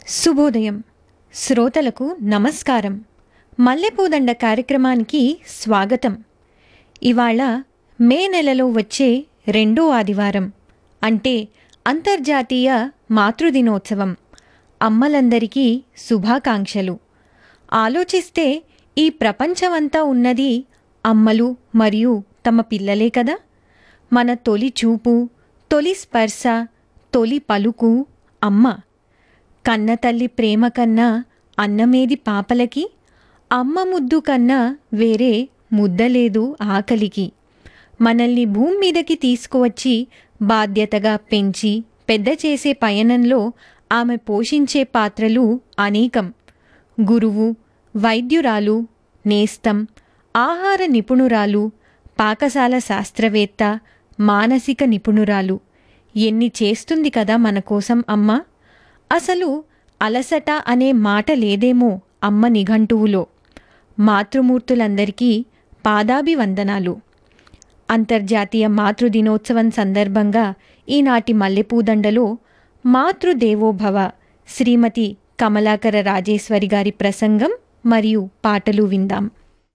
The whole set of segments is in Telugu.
శుభోదయం శ్రోతలకు నమస్కారం మల్లెపూదండ కార్యక్రమానికి స్వాగతం ఇవాళ మే నెలలో వచ్చే రెండో ఆదివారం అంటే అంతర్జాతీయ మాతృదినోత్సవం అమ్మలందరికీ శుభాకాంక్షలు ఆలోచిస్తే ఈ ప్రపంచమంతా ఉన్నది అమ్మలు మరియు తమ పిల్లలే కదా మన తొలి చూపు తొలి స్పర్శ తొలి పలుకు అమ్మ కన్నతల్లి ప్రేమ కన్నా అన్నమేది పాపలకి అమ్మ ముద్దు కన్నా వేరే ముద్దలేదు ఆకలికి మనల్ని భూమి మీదకి తీసుకువచ్చి బాధ్యతగా పెంచి పెద్ద చేసే పయనంలో ఆమె పోషించే పాత్రలు అనేకం గురువు వైద్యురాలు నేస్తం ఆహార నిపుణురాలు పాకశాల శాస్త్రవేత్త మానసిక నిపుణురాలు ఎన్ని చేస్తుంది కదా మన కోసం అమ్మ అసలు అలసట అనే మాట లేదేమో అమ్మ నిఘంటువులో మాతృమూర్తులందరికీ పాదాభివందనాలు అంతర్జాతీయ మాతృదినోత్సవం సందర్భంగా ఈనాటి మల్లెపూదండలో మాతృదేవోభవ శ్రీమతి కమలాకర రాజేశ్వరి గారి ప్రసంగం మరియు పాటలు విందాం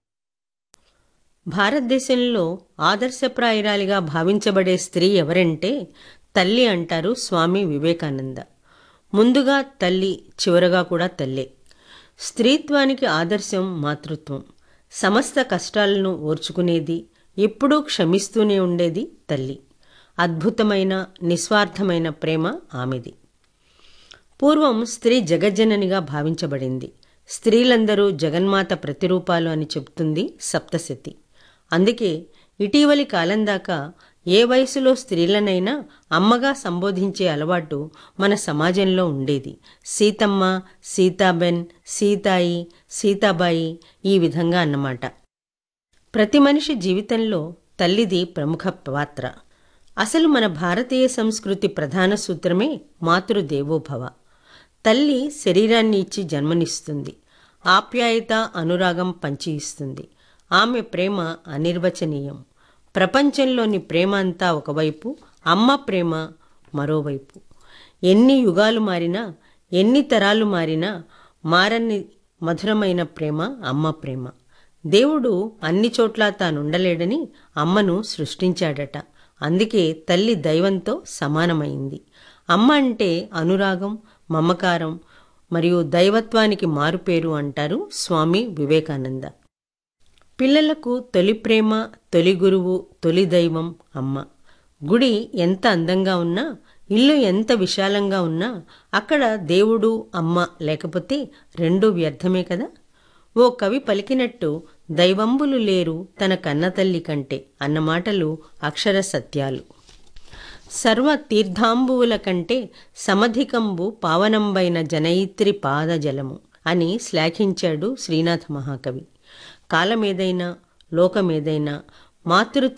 భారతదేశంలో ఆదర్శప్రాయురాలిగా భావించబడే స్త్రీ ఎవరంటే తల్లి అంటారు స్వామి వివేకానంద ముందుగా తల్లి చివరగా కూడా తల్లే స్త్రీత్వానికి ఆదర్శం మాతృత్వం సమస్త కష్టాలను ఓర్చుకునేది ఎప్పుడూ క్షమిస్తూనే ఉండేది తల్లి అద్భుతమైన నిస్వార్థమైన ప్రేమ ఆమెది పూర్వం స్త్రీ జగజ్జననిగా భావించబడింది స్త్రీలందరూ జగన్మాత ప్రతిరూపాలు అని చెబుతుంది సప్తశతి అందుకే ఇటీవలి కాలం దాకా ఏ వయసులో స్త్రీలనైనా అమ్మగా సంబోధించే అలవాటు మన సమాజంలో ఉండేది సీతమ్మ సీతాబెన్ సీతాయి సీతాబాయి ఈ విధంగా అన్నమాట ప్రతి మనిషి జీవితంలో తల్లిది ప్రముఖ పాత్ర అసలు మన భారతీయ సంస్కృతి ప్రధాన సూత్రమే మాతృదేవోభవ తల్లి శరీరాన్ని ఇచ్చి జన్మనిస్తుంది ఆప్యాయత అనురాగం పంచి ఇస్తుంది ఆమె ప్రేమ అనిర్వచనీయం ప్రపంచంలోని ప్రేమ అంతా ఒకవైపు అమ్మ ప్రేమ మరోవైపు ఎన్ని యుగాలు మారినా ఎన్ని తరాలు మారినా మారని మధురమైన ప్రేమ అమ్మ ప్రేమ దేవుడు అన్ని చోట్ల తానుండలేడని అమ్మను సృష్టించాడట అందుకే తల్లి దైవంతో సమానమైంది అమ్మ అంటే అనురాగం మమకారం మరియు దైవత్వానికి మారుపేరు అంటారు స్వామి వివేకానంద పిల్లలకు తొలి ప్రేమ తొలి గురువు తొలి దైవం అమ్మ గుడి ఎంత అందంగా ఉన్నా ఇల్లు ఎంత విశాలంగా ఉన్నా అక్కడ దేవుడు అమ్మ లేకపోతే రెండూ వ్యర్థమే కదా ఓ కవి పలికినట్టు దైవంబులు లేరు తన కన్నతల్లి కంటే అన్న మాటలు అక్షర సత్యాలు సర్వ తీర్థాంబువుల కంటే సమధికంబు పావనంబైన జనయిత్రి పాదజలము అని శ్లాఘించాడు శ్రీనాథ మహాకవి కాలమేదైనా లోకమేదైనా మాతృత్వ